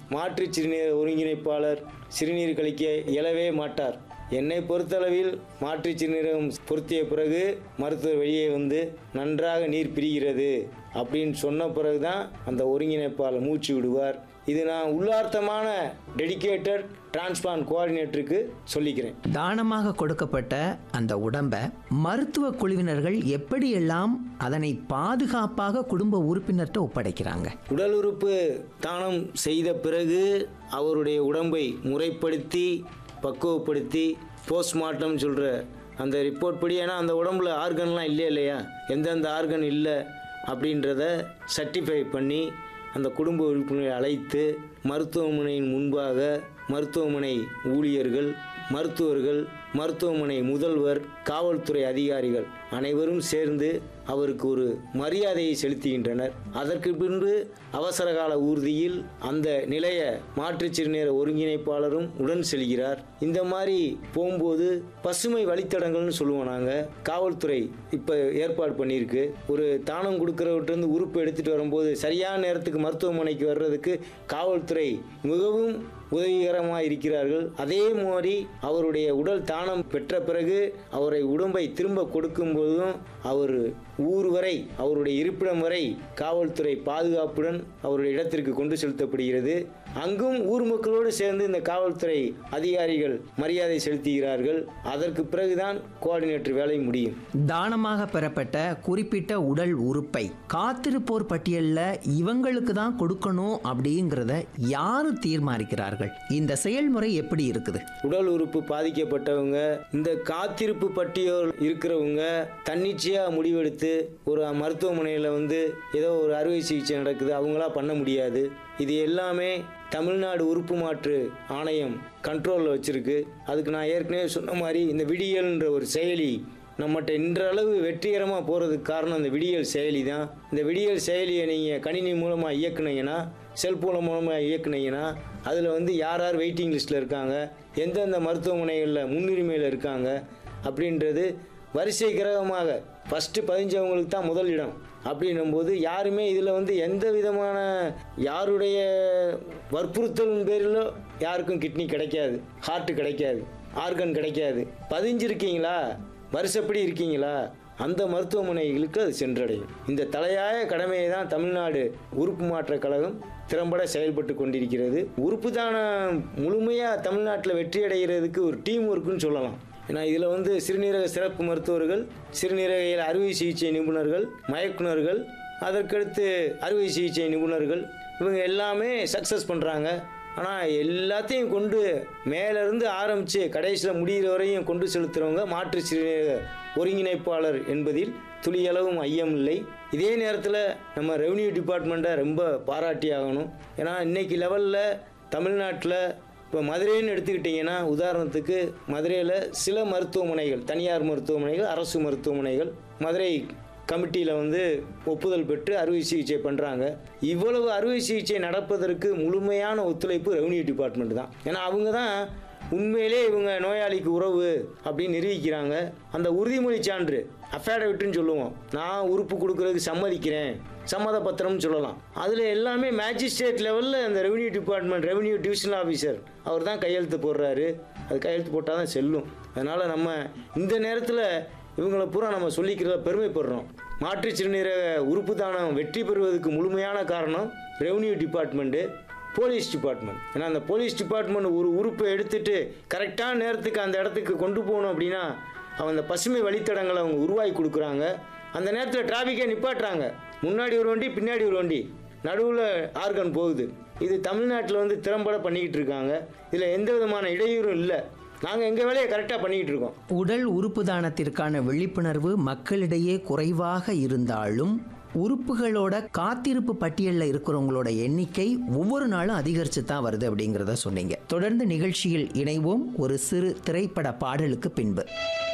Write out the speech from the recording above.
மாற்றுச் சிறுநீர் ஒருங்கிணைப்பாளர் சிறுநீர் கழிக்க இயலவே மாட்டார் என்னை பொறுத்தளவில் மாற்றுச் சிறுநீரகம் பொருத்திய பிறகு மருத்துவர் வெளியே வந்து நன்றாக நீர் பிரிகிறது அப்படின்னு சொன்ன பிறகு தான் அந்த ஒருங்கிணைப்பாளர் மூச்சு விடுவார் இது நான் உள்ளார்த்தமான டெடிகேட்டட் டிரான்ஸ்பிளான்ட் கோஆர்டினேட்டருக்கு சொல்லிக்கிறேன் தானமாக கொடுக்கப்பட்ட அந்த உடம்பை மருத்துவ குழுவினர்கள் எப்படியெல்லாம் அதனை பாதுகாப்பாக குடும்ப உறுப்பினர்கிட்ட ஒப்படைக்கிறாங்க உடல் உறுப்பு தானம் செய்த பிறகு அவருடைய உடம்பை முறைப்படுத்தி பக்குவப்படுத்தி போஸ்ட்மார்ட்டம் சொல்கிற அந்த ரிப்போர்ட் படி ஏன்னா அந்த உடம்புல ஆர்கன்லாம் இல்லை இல்லையா எந்தெந்த ஆர்கன் இல்லை அப்படின்றத சர்டிஃபை பண்ணி அந்த குடும்ப உறுப்பினரை அழைத்து மருத்துவமனையின் முன்பாக மருத்துவமனை ஊழியர்கள் மருத்துவர்கள் மருத்துவமனை முதல்வர் காவல்துறை அதிகாரிகள் அனைவரும் சேர்ந்து அவருக்கு ஒரு மரியாதையை செலுத்துகின்றனர் அதற்கு பின்பு அவசரகால ஊர்தியில் அந்த நிலைய மாற்றுச் சிறுநீர ஒருங்கிணைப்பாளரும் உடன் செல்கிறார் இந்த மாதிரி போகும்போது பசுமை வழித்தடங்கள்னு சொல்லுவோம் நாங்கள் காவல்துறை இப்போ ஏற்பாடு பண்ணியிருக்கு ஒரு தானம் கொடுக்குறவர்கிட்ட உறுப்பு எடுத்துகிட்டு வரும்போது சரியான நேரத்துக்கு மருத்துவமனைக்கு வர்றதுக்கு காவல்துறை மிகவும் உதவிகரமாக இருக்கிறார்கள் அதே மாதிரி அவருடைய உடல் தானம் பெற்ற பிறகு அவரை உடம்பை திரும்ப கொடுக்கும்போதும் அவர் ஊர் வரை அவருடைய இருப்பிடம் வரை காவல்துறை பாதுகாப்புடன் அவருடைய இடத்திற்கு கொண்டு செலுத்தப்படுகிறது அங்கும் ஊர் மக்களோடு சேர்ந்து இந்த காவல்துறை அதிகாரிகள் மரியாதை செலுத்துகிறார்கள் அதற்கு பிறகுதான் கோஆர்டினேட்டர் வேலை முடியும் தானமாக பெறப்பட்ட குறிப்பிட்ட உடல் உறுப்பை காத்திருப்போர் பட்டியலில் இவங்களுக்கு தான் கொடுக்கணும் அப்படிங்கிறத யாரு தீர்மானிக்கிறார்கள் இந்த செயல்முறை எப்படி இருக்குது உடல் உறுப்பு பாதிக்கப்பட்டவங்க இந்த காத்திருப்பு பட்டியல் இருக்கிறவங்க தன்னிச்சையா முடிவெடுத்து ஒரு மருத்துவமனையில் வந்து ஏதோ ஒரு அறுவை சிகிச்சை நடக்குது அவங்களா பண்ண முடியாது இது எல்லாமே தமிழ்நாடு உறுப்பு மாற்று ஆணையம் கண்ட்ரோலில் வச்சிருக்கு அதுக்கு நான் ஏற்கனவே சொன்ன மாதிரி இந்த விடியல்ன்ற ஒரு செயலி நம்மகிட்ட இன்றளவு வெற்றிகரமாக போகிறதுக்கு காரணம் இந்த விடியல் செயலி தான் இந்த விடியல் செயலியை நீங்கள் கணினி மூலமாக இயக்குனீங்கன்னா செல்போன் மூலமாக இயக்குனீங்கன்னா அதில் வந்து யார் யார் வெயிட்டிங் லிஸ்ட்டில் இருக்காங்க எந்தெந்த மருத்துவமனைகளில் முன்னுரிமையில் இருக்காங்க அப்படின்றது வரிசை கிரகமாக ஃபஸ்ட்டு பதிஞ்சவங்களுக்கு தான் முதல் இடம் அப்படின்னும்போது யாருமே இதில் வந்து எந்த விதமான யாருடைய வற்புறுத்தலின் பேரிலோ யாருக்கும் கிட்னி கிடைக்காது ஹார்ட் கிடைக்காது ஆர்கன் கிடைக்காது பதிஞ்சிருக்கீங்களா வருஷப்படி இருக்கீங்களா அந்த மருத்துவமனைகளுக்கு அது சென்றடையும் இந்த தலையாய கடமையை தான் தமிழ்நாடு உறுப்பு மாற்றக் கழகம் திறம்பட செயல்பட்டு கொண்டிருக்கிறது உறுப்பு தானம் முழுமையாக தமிழ்நாட்டில் வெற்றி அடைகிறதுக்கு ஒரு டீம் ஒர்க்குன்னு சொல்லலாம் ஏன்னா இதில் வந்து சிறுநீரக சிறப்பு மருத்துவர்கள் சிறுநீரக அறுவை சிகிச்சை நிபுணர்கள் மயக்குனர்கள் அதற்கடுத்து அறுவை சிகிச்சை நிபுணர்கள் இவங்க எல்லாமே சக்ஸஸ் பண்ணுறாங்க ஆனால் எல்லாத்தையும் கொண்டு மேலேருந்து ஆரம்பித்து கடைசியில் முடிகிற வரையும் கொண்டு செலுத்துகிறவங்க மாற்று சிறுநீரக ஒருங்கிணைப்பாளர் என்பதில் துளியளவும் ஐயம் இல்லை இதே நேரத்தில் நம்ம ரெவன்யூ டிபார்ட்மெண்ட்டை ரொம்ப பாராட்டி ஆகணும் ஏன்னா இன்னைக்கு லெவலில் தமிழ்நாட்டில் இப்போ மதுரைன்னு எடுத்துக்கிட்டிங்கன்னா உதாரணத்துக்கு மதுரையில் சில மருத்துவமனைகள் தனியார் மருத்துவமனைகள் அரசு மருத்துவமனைகள் மதுரை கமிட்டியில் வந்து ஒப்புதல் பெற்று அறுவை சிகிச்சை பண்ணுறாங்க இவ்வளவு அறுவை சிகிச்சை நடப்பதற்கு முழுமையான ஒத்துழைப்பு ரெவன்யூ டிபார்ட்மெண்ட் தான் ஏன்னா அவங்க தான் உண்மையிலே இவங்க நோயாளிக்கு உறவு அப்படின்னு நிரூபிக்கிறாங்க அந்த உறுதிமொழி சான்று அஃபேடவிட்டுன்னு சொல்லுவோம் நான் உறுப்பு கொடுக்கறதுக்கு சம்மதிக்கிறேன் சம்மத பத்திரம்னு சொல்லலாம் அதில் எல்லாமே மேஜிஸ்ட்ரேட் லெவலில் அந்த revenue department revenue divisional officer அவர் தான் கையெழுத்து போடுறாரு அது கையெழுத்து போட்டால் தான் செல்லும் அதனால் நம்ம இந்த நேரத்தில் இவங்களை பூரா நம்ம சொல்லிக்கிறத பெருமைப்படுறோம் மாற்றுச் சிறுநீரக உறுப்பு தானம் வெற்றி பெறுவதற்கு முழுமையான காரணம் ரெவன்யூ டிபார்ட்மெண்ட்டு போலீஸ் டிபார்ட்மெண்ட் ஏன்னா அந்த போலீஸ் டிபார்ட்மெண்ட் ஒரு உறுப்பை எடுத்துட்டு கரெக்டான நேரத்துக்கு அந்த இடத்துக்கு கொண்டு போகணும் அப்படின்னா அவங்க அந்த பசுமை வழித்தடங்களை அவங்க உருவாக்கி கொடுக்குறாங்க அந்த நேரத்தில் டிராஃபிக்கை நிப்பாட்டுறாங்க முன்னாடி ஒரு வண்டி பின்னாடி ஒரு வண்டி நடுவில் ஆர்கன் போகுது இது தமிழ்நாட்டில் வந்து திறம்பட பண்ணிக்கிட்டு இருக்காங்க இதில் எந்த விதமான இடையூறும் இல்லை நாங்கள் எங்கள் வேலையை கரெக்டாக பண்ணிக்கிட்டு இருக்கோம் உடல் உறுப்பு தானத்திற்கான விழிப்புணர்வு மக்களிடையே குறைவாக இருந்தாலும் உறுப்புகளோட காத்திருப்பு பட்டியலில் இருக்கிறவங்களோட எண்ணிக்கை ஒவ்வொரு நாளும் அதிகரித்து தான் வருது அப்படிங்கிறத சொன்னீங்க தொடர்ந்து நிகழ்ச்சியில் இணைவோம் ஒரு சிறு திரைப்பட பாடலுக்கு பின்பு